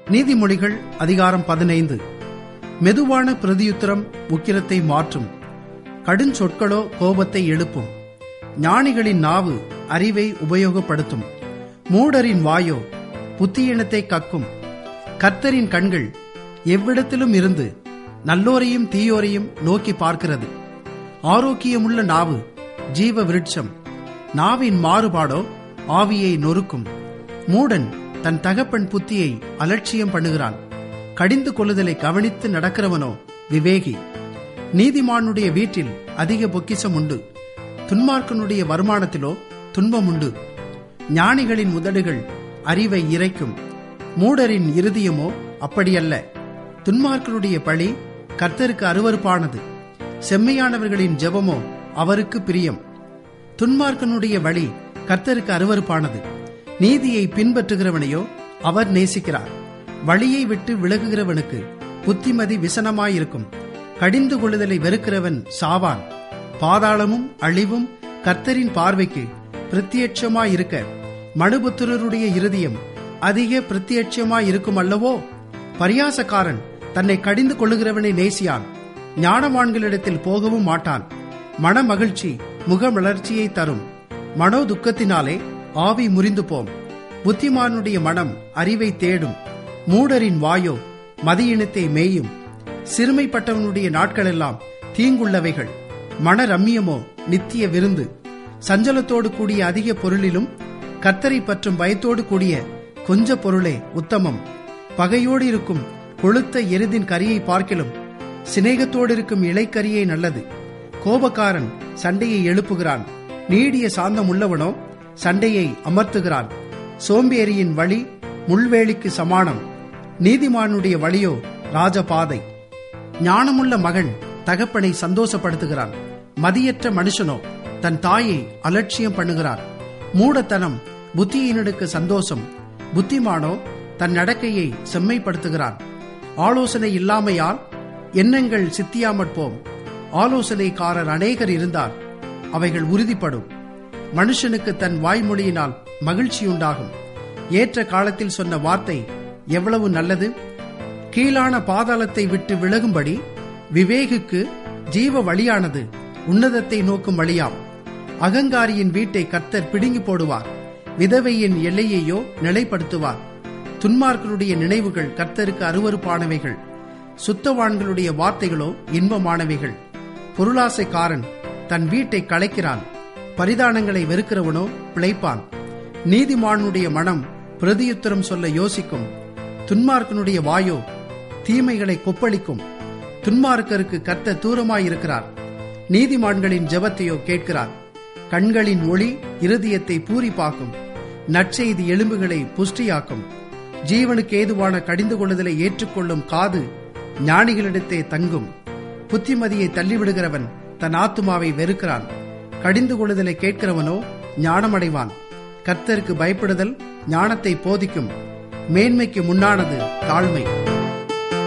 நீதிமொழிகள் அதிகாரம் பதினைந்து மெதுவான பிரதியுத்தரம் உக்கிரத்தை மாற்றும் கடுஞ்சொற்களோ கோபத்தை எழுப்பும் ஞானிகளின் நாவு அறிவை உபயோகப்படுத்தும் மூடரின் வாயோ புத்தியினத்தை கக்கும் கர்த்தரின் கண்கள் எவ்விடத்திலும் இருந்து நல்லோரையும் தீயோரையும் நோக்கி பார்க்கிறது ஆரோக்கியமுள்ள நாவு ஜீவ விருட்சம் நாவின் மாறுபாடோ ஆவியை நொறுக்கும் மூடன் தன் தகப்பன் புத்தியை அலட்சியம் பண்ணுகிறான் கடிந்து கொள்ளுதலை கவனித்து நடக்கிறவனோ விவேகி நீதிமானுடைய வீட்டில் அதிக பொக்கிசம் உண்டு துன்மார்க்கனுடைய வருமானத்திலோ துன்பம் உண்டு ஞானிகளின் உதடுகள் அறிவை இறைக்கும் மூடரின் இருதயமோ அப்படியல்ல துன்மார்க்கனுடைய பழி கர்த்தருக்கு அருவருப்பானது செம்மையானவர்களின் ஜெபமோ அவருக்கு பிரியம் துன்மார்க்கனுடைய வழி கர்த்தருக்கு அருவருப்பானது நீதியை பின்பற்றுகிறவனையோ அவர் நேசிக்கிறார் வழியை விட்டு விலகுகிறவனுக்கு புத்திமதி விசனமாயிருக்கும் கடிந்து கொள்ளுதலை வெறுக்கிறவன் சாவான் பாதாளமும் அழிவும் கர்த்தரின் பார்வைக்கு பிரத்யட்சமாயிருக்க மனுபுத்திரருடைய இருதயம் அதிக பிரத்யட்சமாயிருக்கும் அல்லவோ பரியாசக்காரன் தன்னை கடிந்து கொள்ளுகிறவனை நேசியான் ஞானவான்களிடத்தில் போகவும் மாட்டான் மன மகிழ்ச்சி முகமலர்ச்சியை தரும் மனோ துக்கத்தினாலே ஆவி முறிந்து போம் புத்திமானுடைய மனம் அறிவை தேடும் மூடரின் வாயோ மதியினத்தை மேயும் சிறுமைப்பட்டவனுடைய நாட்களெல்லாம் தீங்குள்ளவைகள் மன ரம்மியமோ நித்திய விருந்து சஞ்சலத்தோடு கூடிய அதிக பொருளிலும் கத்தரை பற்றும் பயத்தோடு கூடிய கொஞ்ச பொருளே உத்தமம் பகையோடு இருக்கும் கொளுத்த எருதின் கரியை பார்க்கிலும் சிநேகத்தோடு இருக்கும் இலைக்கரியே நல்லது கோபக்காரன் சண்டையை எழுப்புகிறான் நீடிய சாந்தம் உள்ளவனோ சண்டையை அமர்த்துகிறான் சோம்பேறியின் வழி முள்வேலிக்கு சமானம் நீதிமானுடைய வழியோ ராஜபாதை ஞானமுள்ள மகன் தகப்பனை சந்தோஷப்படுத்துகிறான் மதியற்ற மனுஷனோ தன் தாயை அலட்சியம் பண்ணுகிறான் மூடத்தனம் புத்தியினனுக்கு சந்தோஷம் புத்திமானோ தன் நடக்கையை செம்மைப்படுத்துகிறான் ஆலோசனை இல்லாமையால் எண்ணங்கள் சித்தியாமற் போம் ஆலோசனைக்காரர் அநேகர் இருந்தால் அவைகள் உறுதிப்படும் மனுஷனுக்கு தன் வாய்மொழியினால் மகிழ்ச்சியுண்டாகும் ஏற்ற காலத்தில் சொன்ன வார்த்தை எவ்வளவு நல்லது கீழான பாதாளத்தை விட்டு விலகும்படி விவேகுக்கு ஜீவ வழியானது உன்னதத்தை நோக்கும் வழியாம் அகங்காரியின் வீட்டை கர்த்தர் பிடுங்கி போடுவார் விதவையின் எல்லையையோ நிலைப்படுத்துவார் துன்மார்களுடைய நினைவுகள் கர்த்தருக்கு அருவறுப்பானவைகள் சுத்தவான்களுடைய வார்த்தைகளோ இன்பமானவைகள் பொருளாசைக்காரன் தன் வீட்டை கலைக்கிறான் பரிதானங்களை வெறுக்கிறவனோ பிழைப்பான் நீதிமானுடைய மனம் பிரதியுத்தரம் சொல்ல யோசிக்கும் துன்மார்க்கனுடைய வாயோ தீமைகளை கொப்பளிக்கும் துன்மார்க்கருக்கு கத்த தூரமாயிருக்கிறார் நீதிமான்களின் ஜெபத்தையோ கேட்கிறார் கண்களின் ஒளி இருதயத்தை பூரிப்பாக்கும் நற்செய்தி எலும்புகளை புஷ்டியாக்கும் ஜீவனுக்கு ஏதுவான கடிந்து கொள்ளுதலை ஏற்றுக்கொள்ளும் காது ஞானிகளிடத்தே தங்கும் புத்திமதியை தள்ளிவிடுகிறவன் தன் ஆத்துமாவை வெறுக்கிறான் கடிந்து கொள்ளுதலை கேட்கிறவனோ ஞானமடைவான் கர்த்தருக்கு பயப்படுதல் ஞானத்தை போதிக்கும் மேன்மைக்கு முன்னானது தாழ்மை